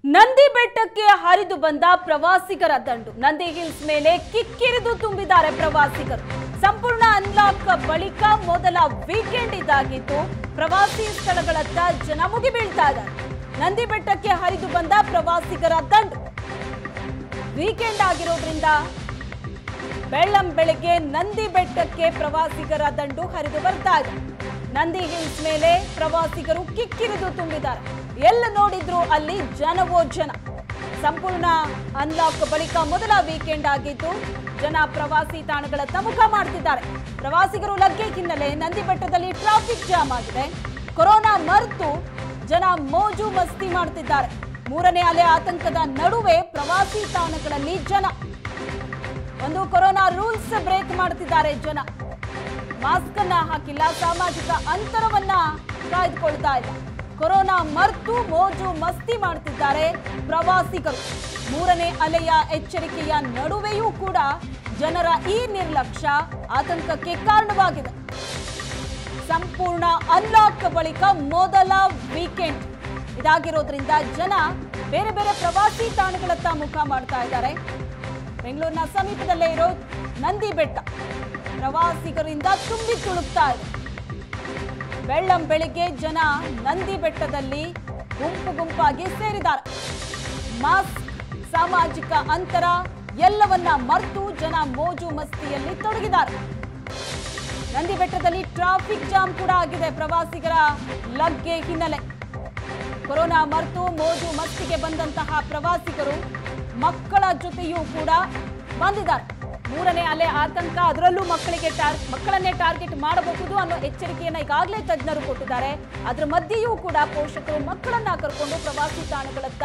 ನಂದಿ ಬೆಟ್ಟಕ್ಕೆ ಹರಿದು ಬಂದ ಪ್ರವಾಸಿಗರ ದಂಡು ನಂದಿ ಹಿಲ್ಸ್ ಮೇಲೆ ಕಿಕ್ಕಿರಿದು ತುಂಬಿದ್ದಾರೆ ಪ್ರವಾಸಿಗರು ಸಂಪೂರ್ಣ ಅನ್ಲಾಕ್ ಬಳಿಕ ಮೊದಲ ವೀಕೆಂಡ್ ಇದಾಗಿದ್ದು ಪ್ರವಾಸಿ ಸ್ಥಳಗಳತ್ತ ಜನ ಮುಗಿಬೀಳ್ತಾ ಇದ್ದಾರೆ ನಂದಿ ಬೆಟ್ಟಕ್ಕೆ ಹರಿದು ಬಂದ ಪ್ರವಾಸಿಗರ ದಂಡು ವೀಕೆಂಡ್ ಆಗಿರೋದ್ರಿಂದ ಬೆಳ್ಳಂ ಬೆಳಗ್ಗೆ ನಂದಿ ಬೆಟ್ಟಕ್ಕೆ ಪ್ರವಾಸಿಗರ ದಂಡು ಹರಿದು ಬರ್ತಾ ಇದೆ ನಂದಿ ಹಿಲ್ಸ್ ಮೇಲೆ ಪ್ರವಾಸಿಗರು ಕಿಕ್ಕಿರಿದು ತುಂಬಿದ್ದಾರೆ ಎಲ್ಲ ನೋಡಿದ್ರು ಅಲ್ಲಿ ಜನವೋ ಜನ ಸಂಪೂರ್ಣ ಅನ್ಲಾಕ್ ಬಳಿಕ ಮೊದಲ ವೀಕೆಂಡ್ ಆಗಿದ್ದು ಜನ ಪ್ರವಾಸಿ ತಾಣಗಳತ್ತ ಮುಖ ಮಾಡ್ತಿದ್ದಾರೆ ಪ್ರವಾಸಿಗರು ಲಗ್ಗೆ ಹಿನ್ನೆಲೆ ನಂದಿ ಬೆಟ್ಟದಲ್ಲಿ ಟ್ರಾಫಿಕ್ ಜಾಮ್ ಆಗಿದೆ ಕೊರೋನಾ ಮರೆತು ಜನ ಮೋಜು ಮಸ್ತಿ ಮಾಡ್ತಿದ್ದಾರೆ ಮೂರನೇ ಅಲೆ ಆತಂಕದ ನಡುವೆ ಪ್ರವಾಸಿ ತಾಣಗಳಲ್ಲಿ ಜನ ಒಂದು ಕೊರೋನಾ ರೂಲ್ಸ್ ಬ್ರೇಕ್ ಮಾಡ್ತಿದ್ದಾರೆ ಜನ ಮಾಸ್ಕ್ ಅನ್ನ ಹಾಕಿಲ್ಲ ಸಾಮಾಜಿಕ ಅಂತರವನ್ನ ಕಾಯ್ದುಕೊಳ್ತಾ ಇಲ್ಲ ಕೊರೋನಾ ಮರ್ತು ಮೋಜು ಮಸ್ತಿ ಮಾಡ್ತಿದ್ದಾರೆ ಪ್ರವಾಸಿಗರು ಮೂರನೇ ಅಲೆಯ ಎಚ್ಚರಿಕೆಯ ನಡುವೆಯೂ ಕೂಡ ಜನರ ಈ ನಿರ್ಲಕ್ಷ್ಯ ಆತಂಕಕ್ಕೆ ಕಾರಣವಾಗಿದೆ ಸಂಪೂರ್ಣ ಅನ್ಲಾಕ್ ಬಳಿಕ ಮೊದಲ ವೀಕೆಂಡ್ ಇದಾಗಿರೋದ್ರಿಂದ ಜನ ಬೇರೆ ಬೇರೆ ಪ್ರವಾಸಿ ತಾಣಗಳತ್ತ ಮುಖ ಮಾಡ್ತಾ ಇದ್ದಾರೆ ಬೆಂಗಳೂರಿನ ಸಮೀಪದಲ್ಲೇ ಇರೋ ನಂದಿ ಬೆಟ್ಟ ಪ್ರವಾಸಿಗರಿಂದ ತುಂಬಿ ತುಳುಕ್ತಾ ಇದೆ ಬೆಳ್ಳಂ ಬೆಳಿಗ್ಗೆ ಜನ ನಂದಿ ಬೆಟ್ಟದಲ್ಲಿ ಗುಂಪು ಗುಂಪಾಗಿ ಸೇರಿದ್ದಾರೆ ಮಾಸ್ಕ್ ಸಾಮಾಜಿಕ ಅಂತರ ಎಲ್ಲವನ್ನ ಮರೆತು ಜನ ಮೋಜು ಮಸ್ತಿಯಲ್ಲಿ ತೊಡಗಿದ್ದಾರೆ ನಂದಿ ಬೆಟ್ಟದಲ್ಲಿ ಟ್ರಾಫಿಕ್ ಜಾಮ್ ಕೂಡ ಆಗಿದೆ ಪ್ರವಾಸಿಗರ ಲಗ್ಗೆ ಹಿನ್ನೆಲೆ ಕೊರೋನಾ ಮರೆತು ಮೋಜು ಮಸ್ತಿಗೆ ಬಂದಂತಹ ಪ್ರವಾಸಿಗರು ಮಕ್ಕಳ ಜೊತೆಯೂ ಕೂಡ ಬಂದಿದ್ದಾರೆ ಮೂರನೇ ಅಲೆ ಆತಂಕ ಅದರಲ್ಲೂ ಮಕ್ಕಳಿಗೆ ಟಾರ್ ಮಕ್ಕಳನ್ನೇ ಟಾರ್ಗೆಟ್ ಮಾಡಬಹುದು ಅನ್ನೋ ಎಚ್ಚರಿಕೆಯನ್ನ ಈಗಾಗಲೇ ತಜ್ಞರು ಕೊಟ್ಟಿದ್ದಾರೆ ಅದರ ಮಧ್ಯೆಯೂ ಕೂಡ ಪೋಷಕರು ಮಕ್ಕಳನ್ನ ಕರ್ಕೊಂಡು ಪ್ರವಾಸಿ ತಾಣಗಳತ್ತ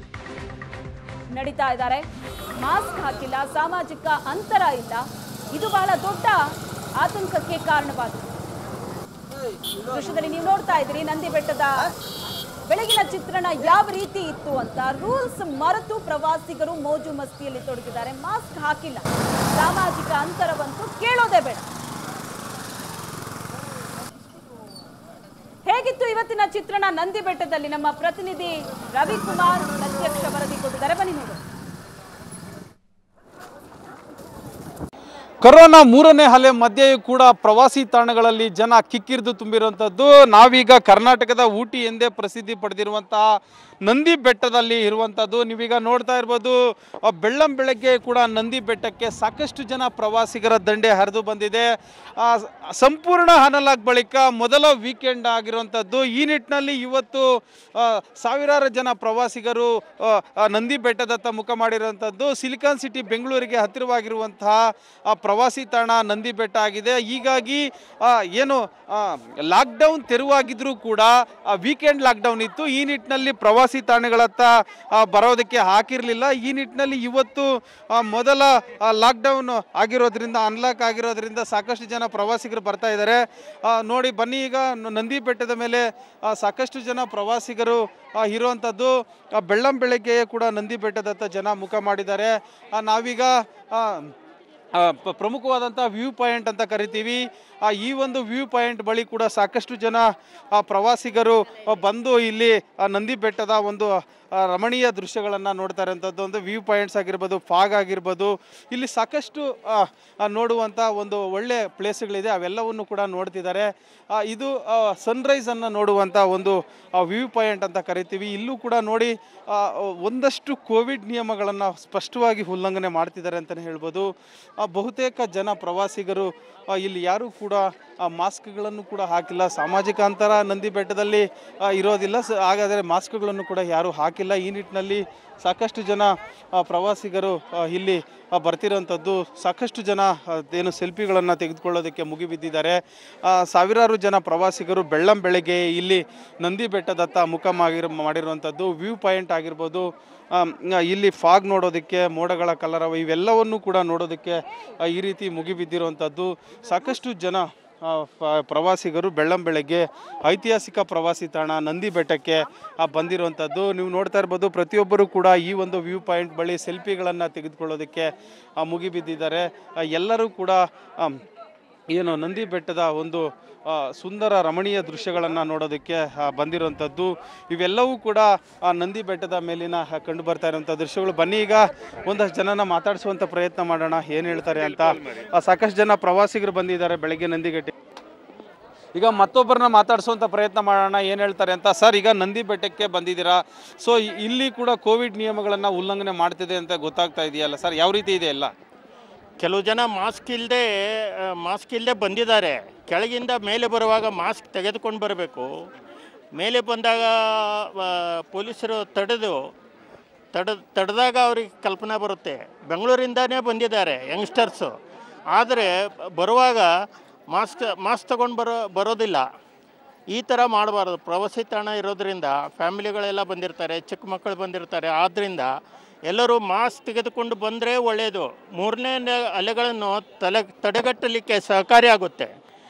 ನಡೀತಾ ಇದ್ದಾರೆ ಮಾಸ್ಕ್ ಹಾಕಿಲ್ಲ ಸಾಮಾಜಿಕ ಅಂತರ ಇಲ್ಲ ಇದು ಬಹಳ ದೊಡ್ಡ ಆತಂಕಕ್ಕೆ ಕಾರಣವಾಗಿದೆ ದೃಶ್ಯದಲ್ಲಿ ನೀವು ನೋಡ್ತಾ ಇದ್ದೀರಿ ನಂದಿ ಬೆಟ್ಟದ ಬೆಳಗಿನ ಚಿತ್ರಣ ಯಾವ ರೀತಿ ಇತ್ತು ಅಂತ ರೂಲ್ಸ್ ಮರೆತು ಪ್ರವಾಸಿಗರು ಮೋಜು ಮಸ್ತಿಯಲ್ಲಿ ತೊಡಗಿದ್ದಾರೆ ಮಾಸ್ಕ್ ಹಾಕಿಲ್ಲ ಸಾಮಾಜಿಕ ಅಂತರವಂತೂ ಕೇಳೋದೇ ಬೇಡ ಹೇಗಿತ್ತು ಇವತ್ತಿನ ಚಿತ್ರಣ ನಂದಿ ಬೆಟ್ಟದಲ್ಲಿ ನಮ್ಮ ಪ್ರತಿನಿಧಿ ರವಿಕುಮಾರ್ ಪ್ರತ್ಯಕ್ಷ ವರದಿ ಕೊಟ್ಟಿದ್ದಾರೆ ಬನ್ನಿ ನೋಡೋಣ ಕೊರೋನಾ ಮೂರನೇ ಅಲೆ ಮಧ್ಯೆಯೂ ಕೂಡ ಪ್ರವಾಸಿ ತಾಣಗಳಲ್ಲಿ ಜನ ಕಿಕ್ಕಿರಿದು ತುಂಬಿರುವಂಥದ್ದು ನಾವೀಗ ಕರ್ನಾಟಕದ ಊಟಿ ಎಂದೇ ಪ್ರಸಿದ್ಧಿ ಪಡೆದಿರುವಂತಹ ನಂದಿ ಬೆಟ್ಟದಲ್ಲಿ ಇರುವಂಥದ್ದು ನೀವೀಗ ನೋಡ್ತಾ ಇರ್ಬೋದು ಆ ಬೆಳ್ಳಂ ಬೆಳಗ್ಗೆ ಕೂಡ ನಂದಿ ಬೆಟ್ಟಕ್ಕೆ ಸಾಕಷ್ಟು ಜನ ಪ್ರವಾಸಿಗರ ದಂಡೆ ಹರಿದು ಬಂದಿದೆ ಆ, ಸಂಪೂರ್ಣ ಅನಲಾಗ್ ಬಳಿಕ ಮೊದಲ ವೀಕೆಂಡ್ ಆಗಿರುವಂಥದ್ದು ಈ ನಿಟ್ಟಿನಲ್ಲಿ ಇವತ್ತು ಆ, ಸಾವಿರಾರು ಜನ ಪ್ರವಾಸಿಗರು ಆ, ಆ ನಂದಿ ಬೆಟ್ಟದತ್ತ ಮುಖ ಮಾಡಿರುವಂಥದ್ದು ಸಿಲಿಕಾನ್ ಸಿಟಿ ಬೆಂಗಳೂರಿಗೆ ಹತ್ತಿರವಾಗಿರುವಂತಹ ಆ ಪ್ರವಾಸಿ ತಾಣ ನಂದಿ ಬೆಟ್ಟ ಆಗಿದೆ ಹೀಗಾಗಿ ಆ, ಏನು ಲಾಕ್ಡೌನ್ ತೆರವಾಗಿದ್ರೂ ಕೂಡ ವೀಕೆಂಡ್ ಲಾಕ್ಡೌನ್ ಇತ್ತು ಈ ನಿಟ್ಟಿನಲ್ಲಿ ಪ್ರವಾಸಿ ತಾಣಗಳತ್ತ ಆ, ಬರೋದಕ್ಕೆ ಹಾಕಿರಲಿಲ್ಲ ಈ ನಿಟ್ಟಿನಲ್ಲಿ ಇವತ್ತು ಆ, ಮೊದಲ ಲಾಕ್ಡೌನ್ ಆಗಿರೋದ್ರಿಂದ ಅನ್ಲಾಕ್ ಆಗಿರೋದ್ರಿಂದ ಸಾಕಷ್ಟು ಜನ ಪ್ರವಾಸಿಗರು ಬರ್ತಾ ಇದ್ದಾರೆ ಆ, ನೋಡಿ ಬನ್ನಿ ಈಗ ನ- ನಂದಿ ಬೆಟ್ಟದ ಮೇಲೆ ಆ, ಸಾಕಷ್ಟು ಜನ ಪ್ರವಾಸಿಗರು ಆ, ಇರುವಂಥದ್ದು ಆ, ಬೆಳ್ಳಂ ಬೆಳಗ್ಗೆ ಕೂಡ ನಂದಿ ಬೆಟ್ಟದತ್ತ ಜನ ಮುಖ ಮಾಡಿದ್ದಾರೆ ಆ, ನಾವೀಗ ಆ, ಆ, ಪ- ಪ್ರಮುಖವಾದಂಥ ವ್ಯೂ ಪಾಯಿಂಟ್ ಅಂತ ಕರಿತೀವಿ ಆ, ಈ ಒಂದು ವ್ಯೂ ಪಾಯಿಂಟ್ ಬಳಿ ಕೂಡ ಸಾಕಷ್ಟು ಜನ ಆ, ಪ್ರವಾಸಿಗರು ಆ, ಬಂದು ಇಲ್ಲಿ ಆ, ನಂದಿ ಬೆಟ್ಟದ ಒಂದು ಆ, ರಮಣೀಯ ದೃಶ್ಯಗಳನ್ನು ನೋಡ್ತಾ ಇರೋಂಥದ್ದು ಒಂದು ವ್ಯೂ ಪಾಯಿಂಟ್ಸ್ ಆಗಿರ್ಬೋದು ಫಾಗ್ ಆಗಿರ್ಬೋದು ಇಲ್ಲಿ ಸಾಕಷ್ಟು ಆ, ಆ, ನೋಡುವಂಥ ಒಂದು ಒಳ್ಳೆ ಪ್ಲೇಸ್ಗಳಿದೆ ಅವೆಲ್ಲವನ್ನು ಕೂಡ ನೋಡ್ತಿದ್ದಾರೆ ಆ, ಇದು ಸನ್ರೈಸನ್ನು ನೋಡುವಂಥ ಒಂದು ವ್ಯೂ ಪಾಯಿಂಟ್ ಅಂತ ಕರಿತೀವಿ ಇಲ್ಲೂ ಕೂಡ ನೋಡಿ ಆ, ಒಂದಷ್ಟು ಕೋವಿಡ್ ನಿಯಮಗಳನ್ನು ಸ್ಪಷ್ಟವಾಗಿ ಉಲ್ಲಂಘನೆ ಮಾಡ್ತಿದ್ದಾರೆ ಅಂತಲೇ ಹೇಳ್ಬೋದು ಆ, ಬಹುತೇಕ ಜನ ಪ್ರವಾಸಿಗರು ಆ, ಇಲ್ಲಿ ಯಾರೂ ಕೂಡ ಆ, ಮಾಸ್ಕ್ಗಳನ್ನು ಕೂಡ ಹಾಕಿಲ್ಲ ಸಾಮಾಜಿಕ ಅಂತರ ನಂದಿ ಬೆಟ್ಟದಲ್ಲಿ ಆ, ಇರೋದಿಲ್ಲ ಸ ಹಾಗಾದರೆ ಮಾಸ್ಕ್ಗಳನ್ನು ಕೂಡ ಯಾರೂ ಹಾಕಿಲ್ಲ ಈ ನಿಟ್ಟಿನಲ್ಲಿ ಸಾಕಷ್ಟು ಜನ ಆ, ಪ್ರವಾಸಿಗರು ಆ, ಇಲ್ಲಿ ಆ, ಬರ್ತಿರೋಂಥದ್ದು ಸಾಕಷ್ಟು ಜನ ಆ, ಏನು ಸೆಲ್ಫಿಗಳನ್ನು ತೆಗೆದುಕೊಳ್ಳೋದಕ್ಕೆ ಮುಗಿಬಿದ್ದಿದ್ದಾರೆ ಆ, ಸಾವಿರಾರು ಜನ ಪ್ರವಾಸಿಗರು ಬೆಳ್ಳಂ ಬೆಳಗ್ಗೆ ಇಲ್ಲಿ ನಂದಿ ಬೆಟ್ಟದತ್ತ ಮುಖ ಮಾಡಿರೋ ಮಾಡಿರುವಂಥದ್ದು ವ್ಯೂ ಪಾಯಿಂಟ್ ಆಗಿರ್ಬೋದು ಆಮ್, ಇಲ್ಲಿ ಫಾಗ್ ನೋಡೋದಕ್ಕೆ ಮೋಡಗಳ ಕಲರವ ಇವೆಲ್ಲವನ್ನು ಕೂಡ ನೋಡೋದಕ್ಕೆ ಆ, ಈ ರೀತಿ ಮುಗಿಬಿದ್ದಿರುವಂಥದ್ದು ಸಾಕಷ್ಟು ಜನ ಆ, ಪ- ಪ್ರವಾಸಿಗರು ಬೆಳ್ಳಂ ಬೆಳಗ್ಗೆ ಐತಿಹಾಸಿಕ ಪ್ರವಾಸಿ ತಾಣ ನಂದಿ ಬೆಟ್ಟಕ್ಕೆ ಆ, ಬಂದಿರುವಂಥದ್ದು ನೀವು ನೋಡ್ತಾ ಇರ್ಬೋದು ಪ್ರತಿಯೊಬ್ಬರು ಕೂಡ ಈ ಒಂದು ವ್ಯೂ ಪಾಯಿಂಟ್ ಬಳಿ ಸೆಲ್ಫಿಗಳನ್ನು ತೆಗೆದುಕೊಳ್ಳೋದಕ್ಕೆ ಆ, ಮುಗಿಬಿದ್ದಿದ್ದಾರೆ ಆ, ಎಲ್ಲರೂ ಕೂಡ ಆಮ್, ಏನು ನಂದಿ ಬೆಟ್ಟದ ಒಂದು ಆ, ಸುಂದರ ರಮಣೀಯ ದೃಶ್ಯಗಳನ್ನು ನೋಡೋದಕ್ಕೆ ಆ, ಬಂದಿರುವಂಥದ್ದು ಇವೆಲ್ಲವೂ ಕೂಡ ಆ ನಂದಿ ಬೆಟ್ಟದ ಮೇಲಿನ ಆ, ಕಂಡು ಬರ್ತಾ ಇರುವಂಥ ದೃಶ್ಯಗಳು ಬನ್ನಿ ಈಗ ಒಂದಷ್ಟು ಜನನ ಮಾತಾಡಿಸುವಂಥ ಪ್ರಯತ್ನ ಮಾಡೋಣ ಏನು ಹೇಳ್ತಾರೆ ಅಂತ ಆ, ಸಾಕಷ್ಟು ಜನ ಪ್ರವಾಸಿಗರು ಬಂದಿದ್ದಾರೆ ಬೆಳಗ್ಗೆ ನಂದಿಗಟ್ಟಿ ಈಗ ಮತ್ತೊಬ್ಬರನ್ನ ಮಾತಾಡಿಸುವಂಥ ಪ್ರಯತ್ನ ಮಾಡೋಣ ಏನು ಹೇಳ್ತಾರೆ ಅಂತ ಸರ್ ಈಗ ನಂದಿ ಬೆಟ್ಟಕ್ಕೆ ಬಂದಿದ್ದೀರಾ ಸೊ ಇಲ್ಲಿ ಕೂಡ ಕೋವಿಡ್ ನಿಯಮಗಳನ್ನು ಉಲ್ಲಂಘನೆ ಮಾಡ್ತಿದೆ ಅಂತ ಗೊತ್ತಾಗ್ತಾ ಇದೆಯಲ್ಲ ಸರ್ ಯಾವ ರೀತಿ ಇದೆ ಎಲ್ಲ ಕೆಲವು ಜನ ಮಾಸ್ಕ್ ಇಲ್ಲದೆ ಮಾಸ್ಕ್ ಇಲ್ಲದೆ ಬಂದಿದ್ದಾರೆ ಕೆಳಗಿಂದ ಮೇಲೆ ಬರುವಾಗ ಮಾಸ್ಕ್ ತೆಗೆದುಕೊಂಡು ಬರಬೇಕು ಮೇಲೆ ಬಂದಾಗ ಆ, ಪೊಲೀಸರು ತಡೆದು ತಡ ತಡೆದಾಗ ಅವ್ರಿಗೆ ಕಲ್ಪನೆ ಬರುತ್ತೆ ಬೆಂಗಳೂರಿಂದನೇ ಬಂದಿದ್ದಾರೆ ಯಂಗ್ಸ್ಟರ್ಸು ಆದರೆ ಬರುವಾಗ ಮಾಸ್ಕ್ ಮಾಸ್ಕ್ ತಗೊಂಡು ಬರೋ ಬರೋದಿಲ್ಲ ಈ ಥರ ಮಾಡಬಾರ್ದು ಪ್ರವಾಸಿ ತಾಣ ಇರೋದ್ರಿಂದ ಫ್ಯಾಮಿಲಿಗಳೆಲ್ಲ ಬಂದಿರ್ತಾರೆ ಚಿಕ್ಕ ಮಕ್ಕಳು ಬಂದಿರ್ತಾರೆ ಆದ್ದರಿಂದ ಎಲ್ಲರೂ ಮಾಸ್ಕ್ ತೆಗೆದುಕೊಂಡು ಬಂದರೆ ಒಳ್ಳೆಯದು ಮೂರನೇ ನೆ- ಅಲೆಗಳನ್ನು ತಲೆ ತಡೆಗಟ್ಟಲಿಕ್ಕೆ ಸಹಕಾರಿಯಾಗುತ್ತೆ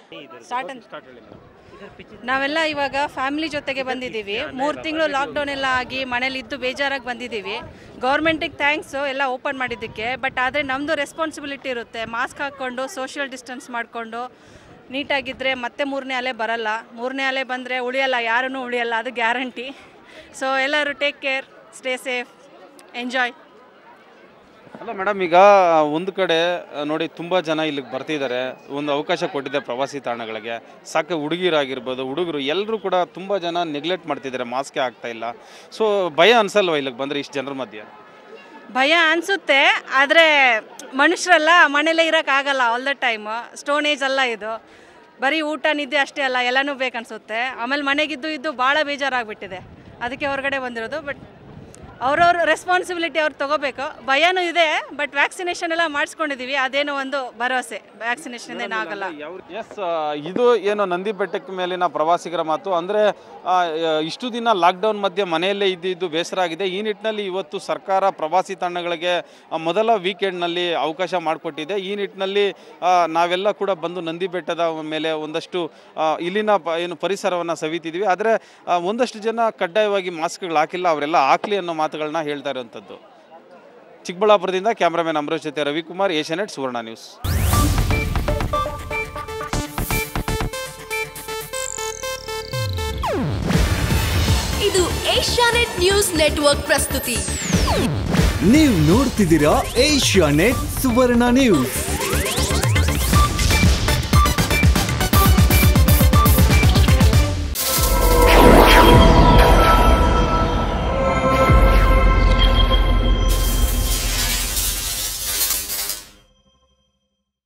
ನಾವೆಲ್ಲ ಇವಾಗ ಫ್ಯಾಮಿಲಿ ಜೊತೆಗೆ ಬಂದಿದ್ದೀವಿ ಮೂರು ತಿಂಗಳು ಲಾಕ್ಡೌನ್ ಎಲ್ಲ ಆಗಿ ಮನೇಲಿ ಇದ್ದು ಬೇಜಾರಾಗಿ ಬಂದಿದ್ದೀವಿ ಗೌರ್ಮೆಂಟಿಗೆ ಥ್ಯಾಂಕ್ಸು ಎಲ್ಲ ಓಪನ್ ಮಾಡಿದ್ದಕ್ಕೆ ಬಟ್ ಆದರೆ ನಮ್ಮದು ರೆಸ್ಪಾನ್ಸಿಬಿಲಿಟಿ ಇರುತ್ತೆ ಮಾಸ್ಕ್ ಹಾಕ್ಕೊಂಡು ಸೋಷಿಯಲ್ ಡಿಸ್ಟೆನ್ಸ್ ಮಾಡಿಕೊಂಡು ನೀಟಾಗಿದ್ದರೆ ಮತ್ತೆ ಮೂರನೇ ಅಲೆ ಬರಲ್ಲ ಮೂರನೇ ಅಲೆ ಬಂದರೆ ಉಳಿಯಲ್ಲ ಯಾರೂ ಉಳಿಯಲ್ಲ ಅದು ಗ್ಯಾರಂಟಿ ಸೊ ಎಲ್ಲರೂ take care stay safe enjoy ಅಲ್ಲ ಮೇಡಮ್ ಈಗ ಒಂದು ಕಡೆ ಆ, ನೋಡಿ ತುಂಬ ಜನ ಇಲ್ಲಿಗೆ ಬರ್ತಿದ್ದಾರೆ ಒಂದು ಅವಕಾಶ ಕೊಟ್ಟಿದೆ ಪ್ರವಾಸಿ ತಾಣಗಳಿಗೆ ಸಾಕು ಹುಡುಗಿರಾಗಿರ್ಬೋದು ಹುಡುಗರು ಎಲ್ಲರೂ ಕೂಡ ತುಂಬ ಜನ ನೆಗ್ಲೆಕ್ಟ್ ಮಾಡ್ತಿದ್ದಾರೆ ಮಾಸ್ಕೇ ಆಗ್ತಾ ಇಲ್ಲ ಸೊ ಭಯ ಅನ್ಸಲ್ವಾ ಇಲ್ಲಿಗೆ ಬಂದರೆ ಇಷ್ಟು ಜನರ ಮಧ್ಯೆ ಭಯ ಅನಿಸುತ್ತೆ ಆದರೆ ಮನುಷ್ಯರಲ್ಲ ಮನೇಲೇ ಇರೋಕ್ಕಾಗಲ್ಲ all the time stone age ಅಲ್ಲ ಇದು ಬರೀ ಊಟ ನಿದ್ದೆ ಅಷ್ಟೇ ಅಲ್ಲ ಎಲ್ಲನೂ ಬೇಕನ್ಸುತ್ತೆ ಆಮೇಲೆ ಮನೆಗಿದ್ದು ಇದ್ದು ಭಾಳ ಬೇಜಾರಾಗ್ಬಿಟ್ಟಿದೆ ಅದಕ್ಕೆ ಹೊರಗಡೆ ಬಂದಿರೋದು ಬಟ್ ಅವ್ರವ್ರ ರೆಸ್ಪಾನ್ಸಿಬಿಲಿಟಿ ಅವ್ರು ತಗೋಬೇಕು ಭಯನೂ ಇದೆ ಬಟ್ ವ್ಯಾಕ್ಸಿನೇಷನ್ ಎಲ್ಲ ಮಾಡಿಸ್ಕೊಂಡಿದ್ದೀವಿ ಅದೇನೋ ಒಂದು ಭರವಸೆ ವ್ಯಾಕ್ಸಿನೇಷನ್ ಏನಾಗಲ್ಲ ಎಸ್ ಇದು ಏನು ನಂದಿ ಬೆಟ್ಟಕ್ಕೆ ಮೇಲಿನ ಪ್ರವಾಸಿಗರ ಮಾತು ಅಂದರೆ ಇಷ್ಟು ದಿನ ಲಾಕ್ಡೌನ್ ಮಧ್ಯೆ ಮನೆಯಲ್ಲೇ ಇದ್ದಿದ್ದು ಬೇಸರ ಆಗಿದೆ ಈ ನಿಟ್ಟಿನಲ್ಲಿ ಇವತ್ತು ಸರ್ಕಾರ ಪ್ರವಾಸಿ ತಾಣಗಳಿಗೆ ಆ, ಮೊದಲ ವೀಕೆಂಡ್ನಲ್ಲಿ ಅವಕಾಶ ಮಾಡಿಕೊಟ್ಟಿದೆ ಈ ನಿಟ್ಟಿನಲ್ಲಿ ಆ, ನಾವೆಲ್ಲ ಕೂಡ ಬಂದು ನಂದಿ ಬೆಟ್ಟದ ಮೇಲೆ ಒಂದಷ್ಟು ಆ, ಇಲ್ಲಿನ ಪ ಏನು ಪರಿಸರವನ್ನು ಸವಿತಿದ್ವಿ ಆದರೆ ಒಂದಷ್ಟು ಜನ ಕಡ್ಡಾಯವಾಗಿ ಮಾಸ್ಕ್ಗಳು ಹಾಕಿಲ್ಲ ಅವರೆಲ್ಲ ಹಾಕ್ಲಿ ಅನ್ನೋ ಮಾತುಗಳನ್ನ ಹೇಳ್ತಾ ಇರುವಂಥದ್ದು ಚಿಕ್ಕಬಳ್ಳಾಪುರದಿಂದ ಕ್ಯಾಮ್ರಾಮನ್ ಅಮರೇಶ್ ಜೊತೆ ರವಿಕುಮಾರ್ ಏಷ್ಯಾನೆಟ್ ಸುವರ್ಣ ನ್ಯೂಸ್ ಇದು ಏಷ್ಯಾನೆಟ್ ನ್ಯೂಸ್ ನೆಟ್ವರ್ಕ್ ಪ್ರಸ್ತುತಿ ನೀವು ನೋಡ್ತಿದ್ದೀರಾ ಏಷ್ಯಾ ನೆಟ್ ಸುವರ್ಣ ನ್ಯೂಸ್